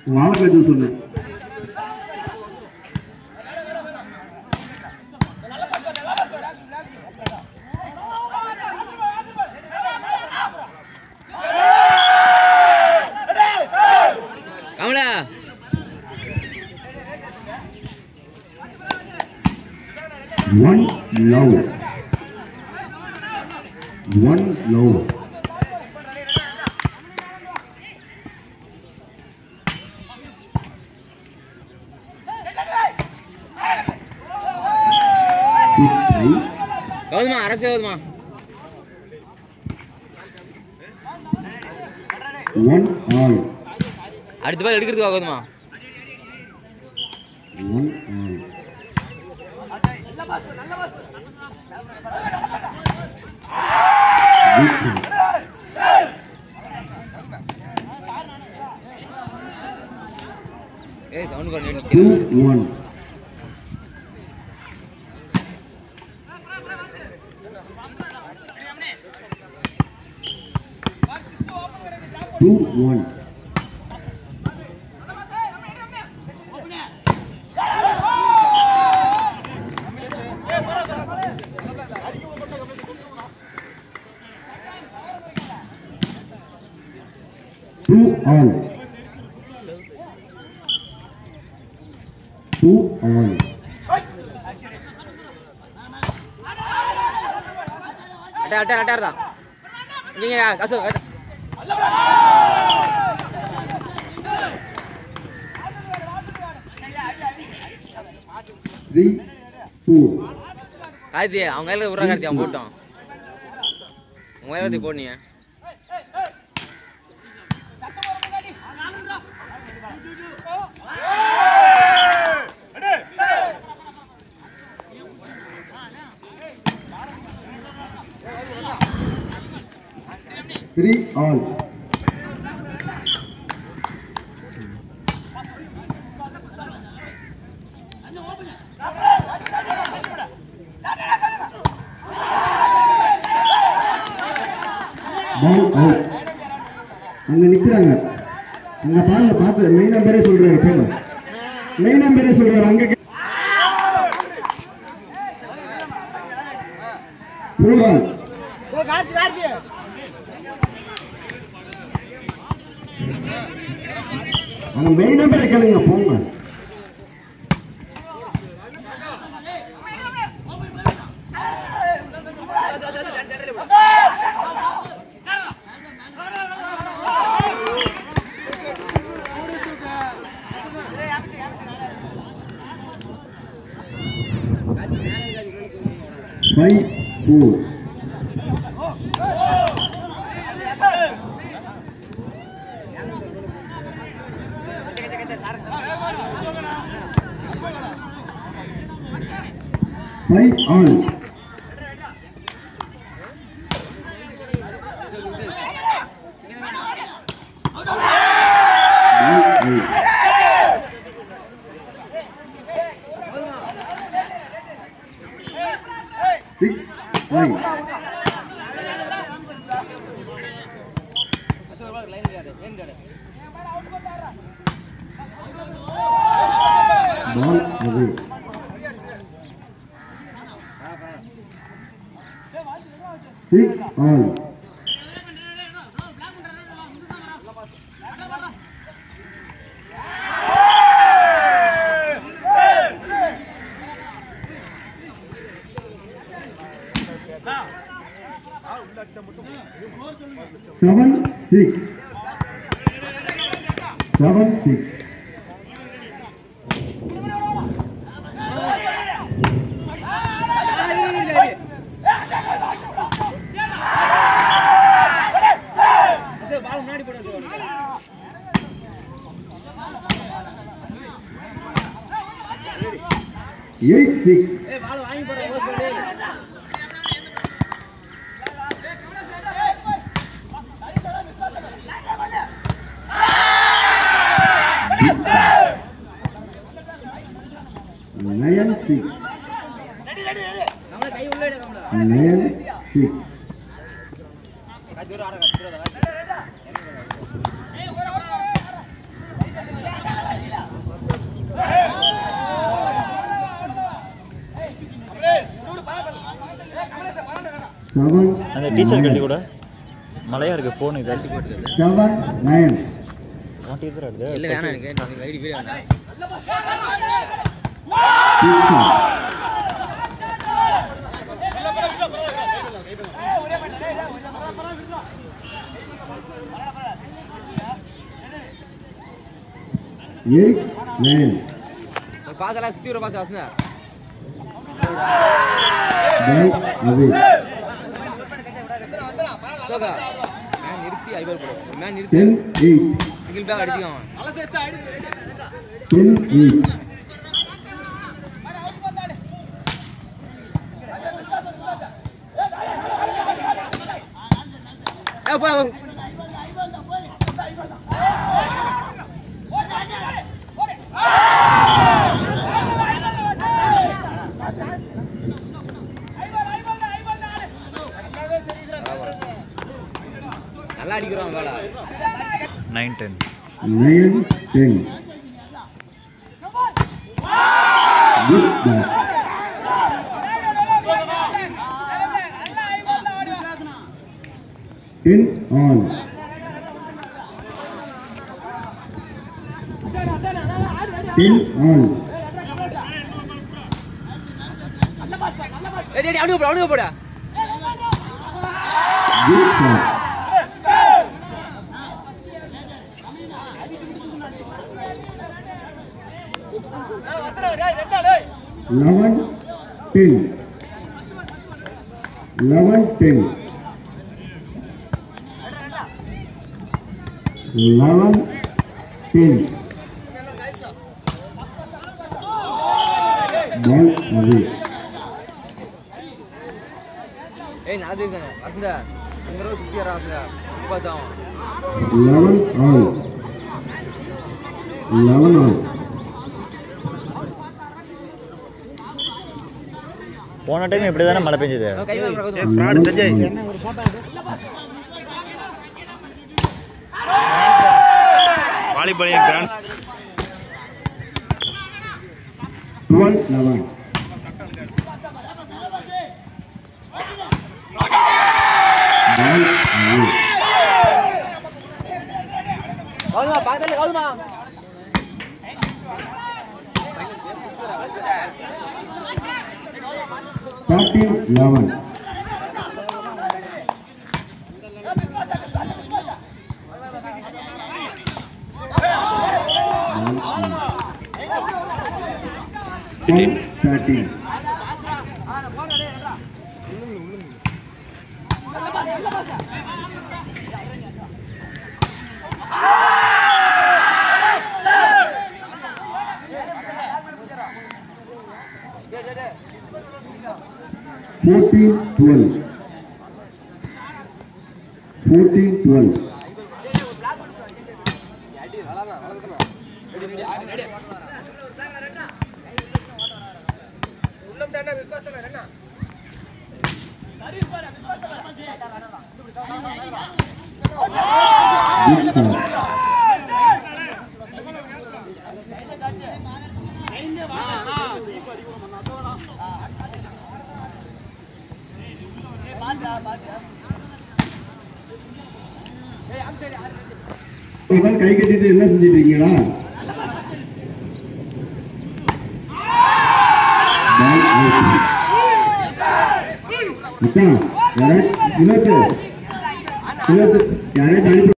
வாழைக்காய் ஜூஸ் ஒன்று Kamala one love one love கௌதமா அரசு கௌதமா ஒன் ஆல் அடுத்த பால் எடுக்கிறதுக்கு கௌதமா ஒன் ஆல் ஏய் சவுண்ட் கொஞ்சம் டூ நிற்கிறேன் one two one two all two all அட்டா அட்டா அட்டா தான் நீங்க கசு த்ரீ டூ கார்த்தி அவங்க கையில விட்றா கார்த்தி அவன் போட்டோம் உங்க கையில ஊத்தி போடனீங்க த்ரீ ஆல் பால் அவுட் அங்க நிக்கிறாங்க அங்க பாருங்க பார்த்து மெயின் நம்பரே சொல்றாரு போங்க மெயின் நம்பரே சொல்றாரு அங்க கே- புரோடால் அங்க மெயின் நம்பரை கேளுங்க போங்க five four five all six five ball அது six all seven six seven six eight six nine six nine six seven அந்த டீச்சர் கட்டி கூட மழையா இருக்கு ஃபோன் இது செவன் நைன் மாட்டி எதிரா இல்ல இருக்குது வேணாம் எனக்கு எனக்கு வைடி வீடியோ வேணாம் எயிட் நைன் ஒரு பாஸ் எல்லாம் சுத்தி ஒரு பாஸ் வசந்தா பால் அவே சோகா மேன் நிறுத்தி ஐபர் போடு மேன் நிறுத்தி டென் எயிட் சிங்கிள் பேக் அடிச்சுக்கோ டென் எயிட் ஏ போ நல்லா அடிக்கிறோம் வேலை nine ten nine ten good back ten all ten all ஏய் டேய் அவனுக்கு போடு அவனுக்கு போடு good shot eleven ten eleven ten eleven ten ball away ஏய் நான் இருக்கேன் வசந்தா இந்த ரோஸ் சுத்தி வரா வசந்தா இப்பதான் லெவன் ஆல் லெவன் ஆல் போன டைம் இப்படி தானே மழை பெஞ்சது கை வாங்க ஃப்ராட் சஞ்சய் வாலிபால் கிராண்ட் டுவெல் லெவன் பால் அவே கவுதுமா பக்கத்துல கவுதுமா thirteen eleven. Ten thirteen. Fourteen twelve. Fourteen twelve. Good start. இவன் கை கட்டிட்டு என்ன செஞ்சிட்டு இருக்கீங்களா Ball out. மச்சான், யாராவது- வினோத், வினோத், யாராவது அனுப்பி